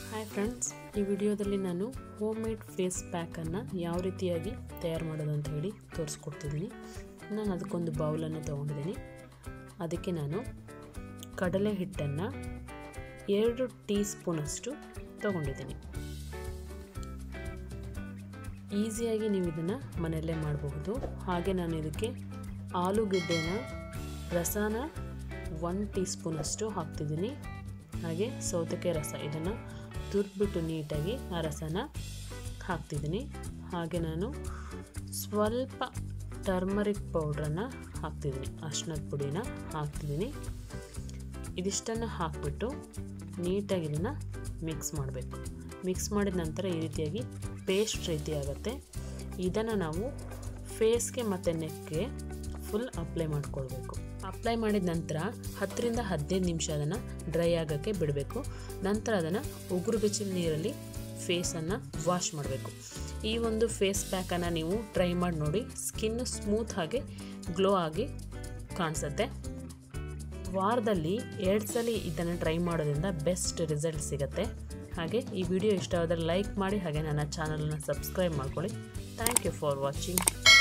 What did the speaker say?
hi friends ಈ ವಿಡಿಯೋದಲ್ಲಿ ನಾನು ಹೋಮ್ ಮೇಡ್ ಫೇಸ್ ಪ್ಯಾಕನ್ನು ಯಾವ ರೀತಿಯಾಗಿ ತಯಾರು ಮಾಡೋದು ಅಂತ ಹೇಳಿ ತೋರಿಸ್ಕೊಡ್ತಿದ್ದೀನಿ ನಾನು ಅದಕ್ಕೊಂದು ಬೌಲನ್ನು ತೊಗೊಂಡಿದ್ದೀನಿ ಅದಕ್ಕೆ ನಾನು ಕಡಲೆ ಹಿಟ್ಟನ್ನು ಎರಡು ಟೀ ಸ್ಪೂನಷ್ಟು ತೊಗೊಂಡಿದ್ದೀನಿ ಈಸಿಯಾಗಿ ನೀವು ಇದನ್ನು ಮನೆಯಲ್ಲೇ ಮಾಡಬಹುದು ಹಾಗೆ ನಾನು ಇದಕ್ಕೆ ಆಲೂಗೆಡ್ಡೆನ ರಸನ ಒನ್ ಟೀ ಸ್ಪೂನಷ್ಟು ಹಾಕ್ತಿದ್ದೀನಿ ಹಾಗೆ ಸೌತೆಕಾಯಿ ರಸ ಇದನ್ನು ತುರ್ಬಿಟ್ಟು ನೀಟಾಗಿ ಆ ರಸನ ಹಾಕ್ತಿದ್ದೀನಿ ಹಾಗೆ ನಾನು ಸ್ವಲ್ಪ ಟರ್ಮರಿಕ್ ಪೌಡ್ರನ್ನು ಹಾಕ್ತಿದ್ದೀನಿ ಅರ್ಶಿನದ ಪುಡಿನ ಹಾಕ್ತಿದ್ದೀನಿ ಇದಿಷ್ಟನ್ನು ಹಾಕಿಬಿಟ್ಟು ನೀಟಾಗಿ ಇದನ್ನು ಮಿಕ್ಸ್ ಮಾಡಬೇಕು ಮಿಕ್ಸ್ ಮಾಡಿದ ನಂತರ ಈ ರೀತಿಯಾಗಿ ಪೇಸ್ಟ್ ರೀತಿ ಆಗುತ್ತೆ ಇದನ್ನು ನಾವು ಫೇಸ್ಗೆ ಮತ್ತು ನೆಕ್ಗೆ ಫುಲ್ ಅಪ್ಲೈ ಮಾಡ್ಕೊಳ್ಬೇಕು ಅಪ್ಲೈ ಮಾಡಿದ ನಂತರ ಹತ್ತರಿಂದ ಹದಿನೈದು ನಿಮಿಷ ಅದನ್ನು ಡ್ರೈ ಆಗೋಕ್ಕೆ ಬಿಡಬೇಕು ನಂತರ ಅದನ್ನು ಉಗುರು ಬೆಚ್ಚಿನ ನೀರಲ್ಲಿ ಫೇಸನ್ನು ವಾಶ್ ಮಾಡಬೇಕು ಈ ಒಂದು ಫೇಸ್ ಪ್ಯಾಕನ್ನು ನೀವು ಟ್ರೈ ಮಾಡಿ ನೋಡಿ ಸ್ಕಿನ್ ಸ್ಮೂತ್ ಆಗಿ ಗ್ಲೋ ಆಗಿ ಕಾಣಿಸುತ್ತೆ ವಾರದಲ್ಲಿ ಎರಡು ಸಲ ಇದನ್ನು ಟ್ರೈ ಮಾಡೋದ್ರಿಂದ ಬೆಸ್ಟ್ ರಿಸಲ್ಟ್ ಸಿಗುತ್ತೆ ಹಾಗೆ ಈ ವಿಡಿಯೋ ಇಷ್ಟವಾದರೆ ಲೈಕ್ ಮಾಡಿ ಹಾಗೆ ನನ್ನ ಚಾನಲನ್ನು ಸಬ್ಸ್ಕ್ರೈಬ್ ಮಾಡ್ಕೊಳ್ಳಿ ಥ್ಯಾಂಕ್ ಯು ಫಾರ್ ವಾಚಿಂಗ್